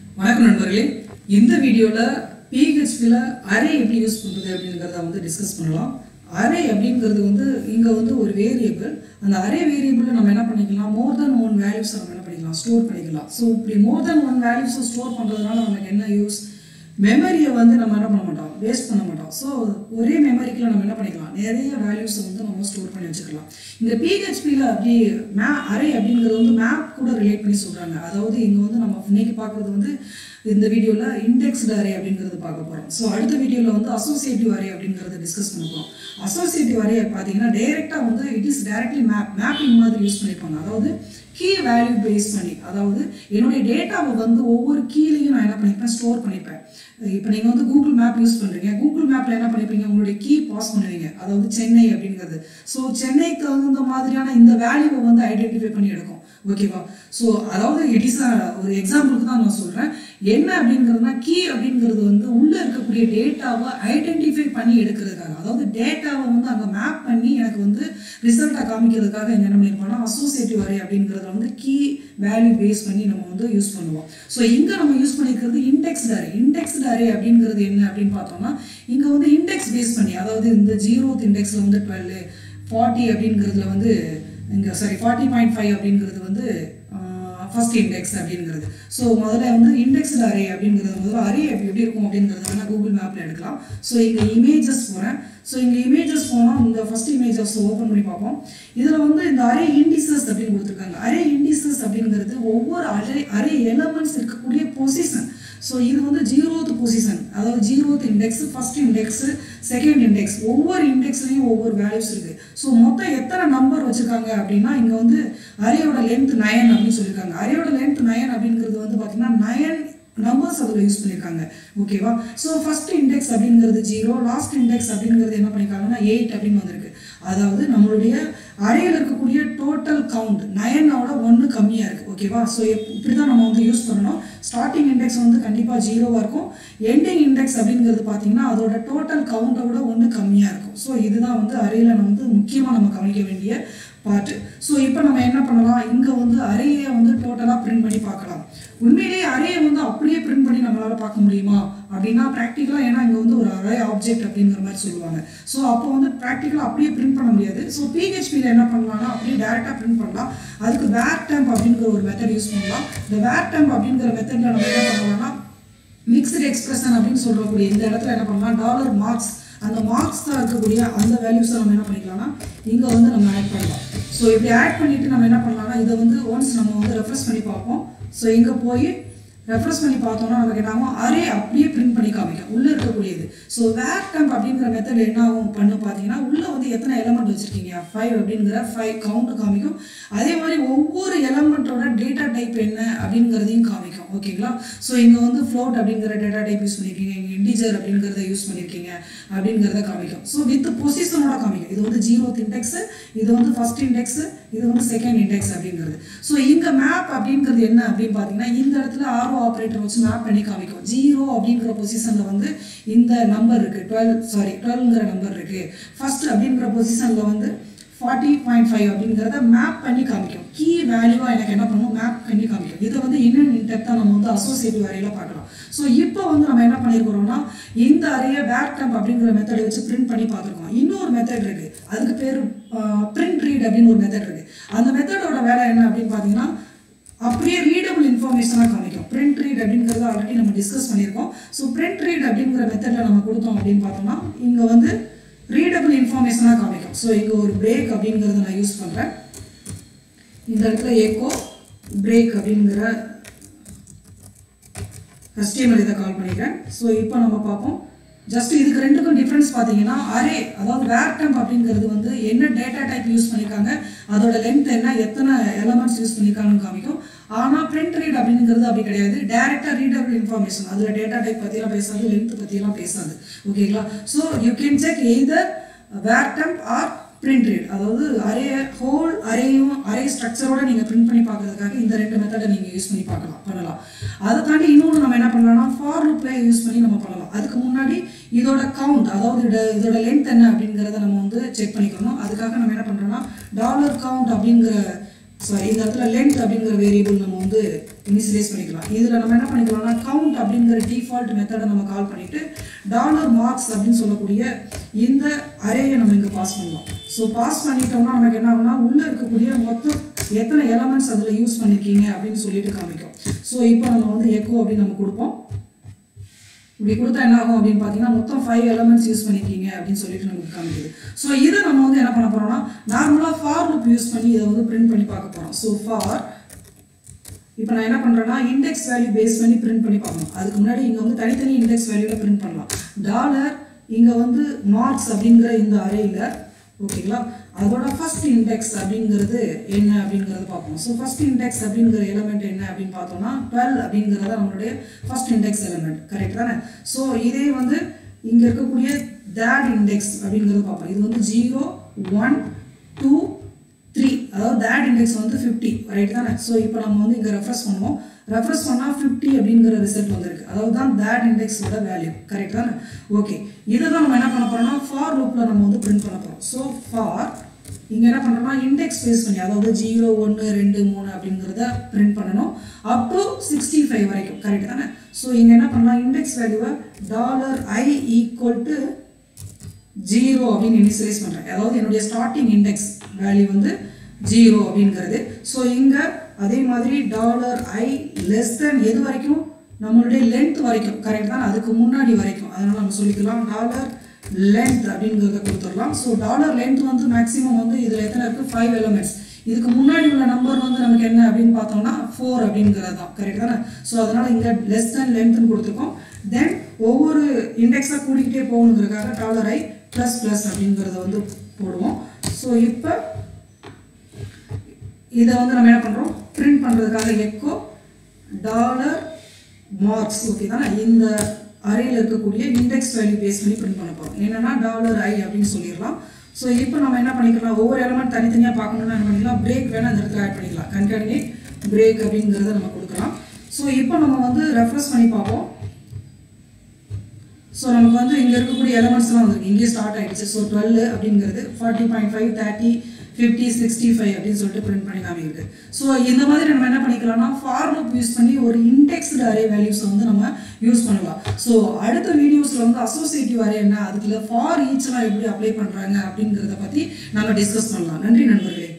வணக்கம் நண்பர்களே இந்த வீடியோவில் பிஹெச்பியில் அரே எப்படி யூஸ் பண்ணுறது அப்படிங்கிறத வந்து டிஸ்கஸ் பண்ணலாம் அரே அப்படிங்கிறது வந்து இங்கே வந்து ஒரு வேரியபிள் அந்த அரே வேரியபிளில் நம்ம என்ன பண்ணிக்கலாம் மோர் தென் ஒன் வேல்யூஸ் நம்ம என்ன பண்ணிக்கலாம் ஸ்டோர் பண்ணிக்கலாம் ஸோ இப்படி மோர் தென் ஒன் வேல்யூஸை ஸ்டோர் பண்ணுறதுனால நமக்கு என்ன யூஸ் மெமரியை வந்து நம்ம என்ன பண்ண மாட்டோம் வேஸ்ட் பண்ண மாட்டோம் ஸோ ஒரே மெமரிக்குள்ள நம்ம என்ன பண்ணிக்கலாம் நிறைய வேல்யூஸை வந்து நம்ம ஸ்டோர் பண்ணி வச்சுக்கலாம் இந்த பிஹெச்பியில் அப்படி மே அரே அப்படிங்கிறது வந்து மேப் கூட ரிலேட் பண்ணி சொல்கிறாங்க அதாவது இங்கே வந்து நம்ம இன்னைக்கு பார்க்குறது வந்து இந்த வீடியோவில் இண்டெக்ஸ்டு அரே அப்படிங்கிறது பார்க்க போகிறோம் ஸோ அடுத்த வீடியோவில் வந்து அசோசியேட்டிவ் அரே அப்படிங்கிறத டிஸ்கஸ் பண்ண போகிறோம் அசோசியேட்டிவ் அரே பார்த்தீங்கன்னா டைரெக்டாக வந்து it is directly map mapping மாதிரி யூஸ் பண்ணியிருப்பாங்க அதாவது கீ வேல்யூ பேஸ் பண்ணி அதாவது என்னுடைய டேட்டாவை வந்து ஒவ்வொரு கீலையும் நான் என்ன பண்ணிப்பேன் ஸ்டோர் பண்ணிப்பேன் இப்போ நீங்கள் வந்து கூகுள் மேப் யூஸ் பண்ணுறீங்க கூகுள் மேப்பில் என்ன பண்ணிப்பீங்க உங்களுடைய கீ பாஸ் பண்ணுவீங்க அதாவது சென்னை அப்படிங்கிறது ஸோ சென்னைக்கு தகுந்த மாதிரியான இந்த வேல்யூவை வந்து ஐடென்டிஃபை பண்ணி எடுக்கும் ஓகேவா ஸோ அதாவது இட் இஸ் ஒரு எக்ஸாம்பிளுக்கு தான் நான் சொல்கிறேன் என்ன அப்படிங்கிறதுனா கீ அப்படிங்கிறது வந்து உள்ளே இருக்கக்கூடிய டேட்டாவை ஐடென்டிஃபை பண்ணி எடுக்கிறதுக்காக அதாவது டேட்டாவை வந்து அங்கே மேப் பண்ணி எனக்கு வந்து ரிசல்ட்டை காமிக்கிறதுக்காக என்ன பண்ணியிருப்போம்னா அசோசியேட்டிவ் அரே அப்படிங்கிறத வந்து கீ வேல்யூ பேஸ் பண்ணி நம்ம வந்து யூஸ் பண்ணுவோம் ஸோ இங்கே நம்ம யூஸ் பண்ணிக்கிறது இண்டெக்ஸ்டு அரே இண்டெக்ஸ்டு அரே அப்படிங்கிறது என்ன அப்படின்னு பார்த்தோம்னா இங்கே வந்து இண்டெக்ஸ் பேஸ் பண்ணி அதாவது இந்த ஜீரோத் இண்டெக்ஸில் வந்து டுவெல் ஃபார்ட்டி அப்படிங்கிறதுல வந்து இங்கே சாரி ஃபார்ட்டி பாயிண்ட் ஃபைவ் அப்படிங்கிறது வந்து ஃபர்ஸ்ட் இண்டெக்ஸ் அப்படிங்கிறது ஸோ முதல்ல வந்து இண்டெக்ஸ்டு அரே அப்படிங்கிறது முதல்ல அரே எப்படி எப்படி இருக்கும் அப்படிங்கிறது வேணால் கூகுள் மேப்பில் எடுக்கலாம் ஸோ இங்கே இமேஜஸ் போகிறேன் ஸோ இங்கே இமேஜஸ் போனால் இந்த ஃபர்ஸ்ட் இமேஜஸ் ஓப்பன் பண்ணி பார்ப்போம் இதில் வந்து இந்த அரே இண்டிசஸ் அப்படின்னு கொடுத்துருக்காங்க அரே இண்டிசஸ் அப்படிங்கிறது ஒவ்வொரு அரே அரே எலமெண்ட்ஸ் இருக்கக்கூடிய பொசிஷன் ஸோ இது வந்து ஜீரோத் பொசிஷன் அதாவது zeroth index first index second index ஒவ்வொரு இண்டெக்ஸ்லையும் ஒவ்வொரு வேல்யூஸ் இருக்குது ஸோ மொத்தம் எத்தனை நம்பர் வச்சுருக்காங்க அப்படின்னா இங்கே வந்து அரேயோட லென்த் நயன் அப்படின்னு சொல்லியிருக்காங்க அரேயோட லென்த் நயன் அப்படிங்கிறது வந்து பார்த்தீங்கன்னா நயன் நம்பர்ஸ் அதில் யூஸ் பண்ணியிருக்காங்க ஓகேவா ஸோ ஃபர்ஸ்ட் இண்டெக்ஸ் அப்படிங்கிறது ஜீரோ லாஸ்ட் இண்டெக்ஸ் அப்படிங்கிறது என்ன பண்ணியிருக்காங்கன்னா எயிட் அப்படின்னு வந்திருக்கு அதாவது நம்மளுடைய அறையில் இருக்கக்கூடிய டோட்டல் கவுண்ட் நயனோட ஒன்று கம்மியாக இருக்குது ஓகேவா ஸோ இப்படி தான் நம்ம வந்து யூஸ் பண்ணணும் ஸ்டார்டிங் இண்டெக்ஸ் வந்து கண்டிப்பாக ஜீரோவாக இருக்கும் எண்டிங் இண்டெக்ஸ் அப்படிங்கிறது பார்த்தீங்கன்னா அதோட டோட்டல் கவுண்டை விட ஒன்று கம்மியாக இருக்கும் ஸோ இதுதான் வந்து அறையில் நம்ம வந்து முக்கியமாக நம்ம கவனிக்க வேண்டிய பார்ட்டு ஸோ இப்போ நம்ம என்ன பண்ணலாம் இங்கே வந்து அறையை வந்து டோட்டலாக பிரிண்ட் பண்ணி பார்க்கலாம் உண்மையிலேயே அறையை வந்து அப்படியே பிரிண்ட் பண்ணி நம்மளால் பார்க்க முடியுமா அப்படின்னா ப்ராக்டிக்கலாக ஏன்னா இங்கே வந்து ஒரு அரே ஆப்ஜெக்ட் அப்படிங்கிற மாதிரி சொல்லுவாங்க ஸோ அப்போ வந்து ப்ராக்டிக்கலாக அப்படியே பிரிண்ட் பண்ண முடியாது ஸோ பிஹெச்பியில் என்ன பண்ணலாம்னா அப்படியே டேரெக்டாக பிரிண்ட் பண்ணலாம் அதுக்கு வேர் டெம்ப் அப்படிங்கிற ஒரு மெத்தட் யூஸ் பண்ணலாம் இந்த வேர் டெம்ப் அப்படிங்கிற மெத்தடில் நம்ம என்ன பண்ணலாம்னா மிக்சடு எக்ஸ்பிரஷன் அப்படின்னு சொல்லக்கூடிய இந்த இடத்துல என்ன பண்ணலாம் டாலர் மார்க்ஸ் அந்த மார்க்ஸ் தான் இருக்கக்கூடிய அந்த வேல்யூஸை நம்ம என்ன பண்ணிக்கலாம்னா இங்கே வந்து நம்ம ஆட் பண்ணலாம் ஸோ இப்படி ஆட் பண்ணிவிட்டு நம்ம என்ன பண்ணலாம்னா இதை வந்து ஒன்ஸ் நம்ம வந்து ரெஃப்ரெஷ் பண்ணி பார்ப்போம் ஸோ இங்கே போய் ரெஃப்ரெஷ் பண்ணி பார்த்தோம்னா நமக்கு என்ன ஆகும் அரே அப்படியே பிரிண்ட் பண்ணி காமிக்கும் உள்ளே இருக்கக்கூடியது ஸோ வேர் டெம்ப் அப்படிங்கிற மெத்தட் என்ன ஆகும் பண்ணு பார்த்தீங்கன்னா உள்ளே வந்து எத்தனை எலமெண்ட் வச்சுருக்கீங்க ஃபைவ் அப்படிங்கிற ஃபைவ் கவுண்ட் காமிக்கும் அதே மாதிரி ஒவ்வொரு எலமெண்ட்டோட டேட்டா டைப் என்ன அப்படிங்கிறதையும் காமிக்கும் ஓகேங்களா ஸோ இங்கே வந்து ஃப்ளோட் அப்படிங்கிற டேட்டா டைப் யூஸ் பண்ணியிருக்கீங்க இங்கே இண்டிஜர் அப்படிங்கிறத யூஸ் பண்ணியிருக்கீங்க அப்படிங்கிறத காமிக்கும் ஸோ வித் பொசிஷனோட காமிக்கும் இது வந்து ஜீரோ இண்டெக்ஸ் இது வந்து ஃபர்ஸ்ட் இண்டெக்ஸ் இது வந்து செகண்ட் இண்டெக்ஸ் அப்படிங்கிறது ஸோ இங்கே மேப் அப்படிங்கிறது என்ன அப்படின்னு பார்த்தீங்கன்னா இந்த இடத்துல ஆர்ஓ ஆப்ரேட்டர் வச்சு மேப் பண்ணி காமிக்கும் ஜீரோ அப்படிங்கிற பொசிஷனில் வந்து இந்த நம்பர் இருக்குது டுவெல் சாரி டுவெல்ங்கிற நம்பர் இருக்குது ஃபர்ஸ்ட் அப்படிங்கிற பொசிஷனில் வந்து ஃபார்ட்டி பாயிண்ட் ஃபைவ் அப்படிங்கிறத மேப் பண்ணி காமிக்கும் கீ வேல்யூவாக எனக்கு என்ன பண்ணும் மேப் பண்ணி காமிக்கும் இதை வந்து இன்னும் இன்டெப்த்தாக நம்ம வந்து அசோசியேட்டிவ் அறையில் பார்க்கலாம் ஸோ இப்போ வந்து நம்ம என்ன பண்ணியிருக்கிறோம்னா இந்த அறையை பேக் டம்ப் அப்படிங்கிற மெத்தடை வச்சு பிரிண்ட் பண்ணி பார்த்துருக்கோம் இன்னொரு மெத்தட் இருக்குது அதுக்கு பேர் பிரிண்ட் ரீட் அப்படின்னு ஒரு மெத்தட் இருக்குது அந்த மெத்தடோட வேலை என்ன அப்படின்னு பார்த்தீங்கன்னா அப்படியே ரீடபிள் இன்ஃபர்மேஷனாக காமிக்கும் பிரிண்ட் ரீட் அப்படிங்கிறத ஆல்ரெடி நம்ம டிஸ்கஸ் பண்ணியிருக்கோம் ஸோ பிரிண்ட் ரீட் அப்படிங்கிற மெத்தடில் நம்ம கொடுத்தோம் அப்படின்னு பார்த்தோம்னா இங்கே வந்து ரீடபிள் இன்ஃபர்மேஷனாக காமிக்கும் ஸோ இங்கே ஒரு பிரேக் அப்படிங்கிறத நான் யூஸ் பண்ணுறேன் இந்த இடத்துல ஏக்கோ பிரேக் அப்படிங்கிற கஸ்டமர் இதை கால் பண்ணிக்கிறேன் ஸோ இப்போ நம்ம பார்ப்போம் ஜஸ்ட் இதுக்கு ரெண்டுக்கும் டிஃப்ரென்ஸ் பார்த்தீங்கன்னா அரே அதாவது வேர் டெம்ப் அப்படிங்கிறது வந்து என்ன டேட்டா டைப் யூஸ் பண்ணியிருக்காங்க அதோட லென்த் என்ன எத்தனை எலமெண்ட்ஸ் யூஸ் பண்ணியிருக்காங்கன்னு காமிக்கும் ஆனால் பிரிண்ட் ரீட் அப்படிங்கிறது அப்படி கிடையாது டேரெக்டாக ரீடபிள் இன்ஃபர்மேஷன் அதில் டேட்டா டைப் பற்றியெல்லாம் பேசாது லென்த் பற்றியெல்லாம் பேசாது ஓகேங்களா so you can check either var dump or print read அதாவது அரே ஹோல் அரேயும் அரே ஸ்ட்ரக்சரோட நீங்கள் பிரிண்ட் பண்ணி பார்க்கறதுக்காக இந்த ரெண்டு மெத்தடை நீங்கள் யூஸ் பண்ணி பார்க்கலாம் பண்ணலாம் அதை தாண்டி இன்னொன்று நம்ம என்ன பண்ணலாம்னா ஃபார் லுப்பே யூஸ் பண்ணி நம்ம பண்ணலாம் அதுக்கு முன்னாடி இதோட கவுண்ட் அதாவது இதோட இதோட லென்த் என்ன அப்படிங்கிறத நம்ம வந்து செக் பண்ணிக்கணும் அதுக்காக நம்ம என்ன பண்ணுறோம்னா டாலர் கவுண்ட் அப்படிங்கிற சாரி இந்த இடத்துல லென்த் அப்படிங்கிற வேரியபிள் நம்ம வந்து இனிஷியலைஸ் பண்ணிக்கலாம் இதில் நம்ம என்ன பண்ணிக்கலாம்னா கவுண்ட் அப்படிங்கிற டிஃபால்ட் மெத்தடை நம்ம கால் பண்ணிட்டு டாலர் மார்க்ஸ் அப்படின்னு சொல்லக்கூடிய இந்த அரேயை நம்ம இங்கே பாஸ் பண்ணலாம் ஸோ பாஸ் பண்ணிட்டோம்னா நமக்கு என்ன ஆகும்னா உள்ளே இருக்கக்கூடிய மொத்தம் எத்தனை எலமெண்ட்ஸ் அதில் யூஸ் பண்ணிருக்கீங்க அப்படின்னு சொல்லிட்டு காமிக்கும் ஸோ இப்போ நம்ம வந்து எக்கோ அப்படின்னு நம்ம கொடுப்போம் இப்படி கொடுத்தா என்ன ஆகும் அப்படின்னு பார்த்தீங்கன்னா மொத்தம் ஃபைவ் எலமெண்ட்ஸ் யூஸ் பண்ணிருக்கீங்க அப்படின்னு சொல்லிட்டு நமக்கு காமிக்குது ஸோ இதை நம்ம வந்து என்ன பண்ண போறோம்னா நார்மலாக ஃபார் லுப் யூஸ் பண்ணி இதை வந்து பிரிண்ட் பண்ணி பார்க்க போகிறோம் ஸோ ஃபார் இப்போ நான் என்ன பண்ணுறேன்னா இண்டெக்ஸ் வேல்யூ பேஸ் பண்ணி பிரிண்ட் பண்ணி பார்க்கணும் அதுக்கு முன்னாடி இங்கே வந்து தனித்தனி இண்டெக்ஸ் வேல்யூவில் பிரிண்ட் பண்ணலாம் டாலர் இங்கே வந்து மார்க்ஸ் அப்படிங்கிற இந்த அறையில் ஓகேங்களா அதோட ஃபர்ஸ்ட் இண்டெக்ஸ் அப்படிங்கிறது என்ன அப்படிங்கிறத பார்ப்போம் ஸோ ஃபர்ஸ்ட் இண்டெக்ஸ் அப்படிங்கிற எலிமெண்ட் என்ன அப்படின்னு பார்த்தோம்னா டுவெல் அப்படிங்கிறத நம்மளுடைய ஃபர்ஸ்ட் இண்டெக்ஸ் எலிமெண்ட் கரெக்ட் தானே ஸோ இதே வந்து இங்கே இருக்கக்கூடிய தேட் இண்டெக்ஸ் அப்படிங்கிறத பார்ப்போம் இது வந்து ஜீரோ ஒன் டூ த்ரீ அதாவது தேட் இண்டெக்ஸ் வந்து ஃபிஃப்டி ரைட் தானே ஸோ இப்போ நம்ம வந்து இங்கே ரெஃப்ரெஸ் பண்ணுவோம் ரெஃப்ரெஸ் பண்ணால் ஃபிஃப்டி அப்படிங்கிற ரிசல்ட் வந்திருக்கு அதாவது தான் தேட் இண்டெக்ஸோட வேல்யூ கரெக்ட் தானே ஓகே இதை தான் நம்ம என்ன பண்ண போறோம்னா ஃபார் லூப்பில் நம்ம வந்து பிரிண்ட் பண்ண போகிறோம் ஸோ ஃபார் இங்கே என்ன பண்ணுறோம்னா இண்டெக்ஸ் பேஸ் பண்ணி அதாவது ஜீரோ ஒன்று ரெண்டு மூணு அப்படிங்கிறத பிரிண்ட் பண்ணணும் அப் டு சிக்ஸ்டி ஃபைவ் வரைக்கும் கரெக்ட் தானே ஸோ இங்கே என்ன பண்ணலாம் இண்டெக்ஸ் வேல்யூவை dollar I equal to zero அப்படின்னு இனிஷியலைஸ் பண்ணுறேன் அதாவது என்னுடைய ஸ்டார்டிங் இண்டெக்ஸ் வேல்யூ வந்து ஜீரோ அப்படிங்கிறது ஸோ இங்கே அதே மாதிரி டாலர் ஐ லெஸ் தென் எது வரைக்கும் நம்மளுடைய லென்த் வரைக்கும் கரெக்ட் தான் அதுக்கு முன்னாடி வரைக்கும் அதனால நம்ம சொல்லிக்கலாம் டாலர் லென்த் அப்படிங்கிறத கொடுத்துடலாம் ஸோ டாலர் லென்த் வந்து மேக்ஸிமம் வந்து இதில் எத்தனை இருக்குது ஃபைவ் எலமெண்ட்ஸ் இதுக்கு முன்னாடி உள்ள நம்பர் வந்து நமக்கு என்ன அப்படின்னு பார்த்தோம்னா ஃபோர் அப்படிங்கிறது தான் கரெக்ட் தானே ஸோ அதனால இங்கே லெஸ் தென் லென்த்னு கொடுத்துருக்கோம் தென் ஒவ்வொரு இண்டெக்ஸாக கூடிக்கிட்டே போகணுங்கிறதுக்காக டாலர் ஐ ப்ளஸ் ப்ளஸ் அப்படிங்கிறத வந்து போடுவோம் ஸோ இப்போ இதை வந்து நம்ம என்ன பண்ணுறோம் பிரிண்ட் பண்ணுறதுக்காக எக்கோ டாலர் மார்க்ஸ் ஓகே தானே இந்த அறையில் இருக்கக்கூடிய இண்டெக்ஸ் வேல்யூ பேஸ் பண்ணி பிரிண்ட் பண்ண போகிறோம் என்னன்னா டாலர் ஐ அப்படின்னு சொல்லிடலாம் ஸோ இப்போ நம்ம என்ன பண்ணிக்கலாம் ஒவ்வொரு எலமெண்ட் தனித்தனியாக பார்க்கணும்னா என்ன பண்ணிக்கலாம் பிரேக் வேணால் அந்த இடத்துல ஆட் பண்ணிக்கலாம் கன்கார்டினேட் பிரேக் அப்படிங்கிறத நம்ம கொடுக்கலாம் ஸோ இப்போ நம்ம வந்து ரெஃப்ரெஸ் பண்ணி பார்ப்போம் ஸோ நமக்கு வந்து இங்கே இருக்கக்கூடிய எலமெண்ட்ஸ்லாம் வந்துருக்கு இங்கேயே ஸ்டார்ட் ஆகிடுச்சு ஸோ டுவெல் அப்படிங்கிறது forty point five thirty fifty sixty five அப்படின்னு சொல்லிட்டு பிரிண்ட் பண்ணி காமிக்குது ஸோ இந்த மாதிரி நம்ம என்ன பண்ணிக்கலாம்னா ஃபார் லுப் யூஸ் பண்ணி ஒரு இண்டெக்ஸ்டு அரே வேல்யூஸை வந்து நம்ம யூஸ் பண்ணலாம் ஸோ அடுத்த வீடியோஸில் வந்து அசோசியேட்டிவ் அரே என்ன அதுக்குள்ள ஃபார் ஈச்லாம் எப்படி அப்ளை பண்ணுறாங்க அப்படிங்கிறத பற்றி நம்ம டிஸ்கஸ் பண்ணலாம் நன்றி நண்பர்களே